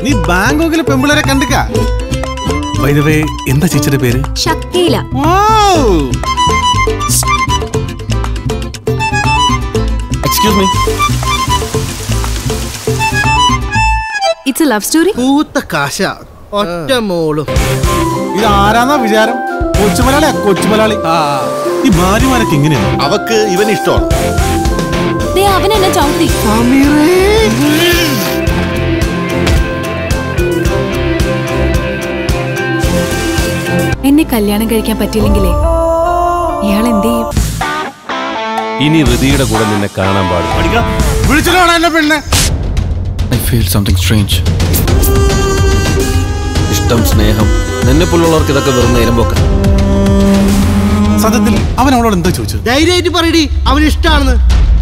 നീ ബാങ്കോക്കിലെ പെമ്പിളരെ കണ്ടിക്ക വൈദവേ എന്താ ചേച്ചിയുടെ പേര് ശക്തിയില excuse me it's a love story പൂത്ത കാശ ഒറ്റ മോളും ഇത് ആരാന്നാ വിചാരം കൊച്ചുമലയാളിയാ കൊച്ചുമലയാളി ഈ ഭാര്യമാരൊക്കെ ഇങ്ങനെയാണ് അവക്ക് ഇവൻ ഇഷ്ടമാണ് ദേ അവൻ എന്നെ ചവിട്ടി എന്നെ കല്യാണം കഴിക്കാൻ പറ്റിയില്ലെങ്കിലേ ഇയാൾ എന്ത് ചെയ്യും ഇനി ഹൃതിയുടെ കൂടെ നിന്നെ കാണാൻ പാടില്ല വിളിച്ചിട്ടാണ് എന്റെ പെണ്ണെ ഐ ഫീൽ സംതിങ് സ്ട്രേഞ്ച് ഇഷ്ടം സ്നേഹം നിന്നെ പോലുള്ളവർക്ക് ഇതൊക്കെ വെറും നേരം പോക്ക സത്യത്തിൽ അവൻ അവളോട് എന്താ ചോദിച്ചത് ധൈര്യമായിട്ട് പറയടി അവന് ഇഷ്ടാണെന്ന്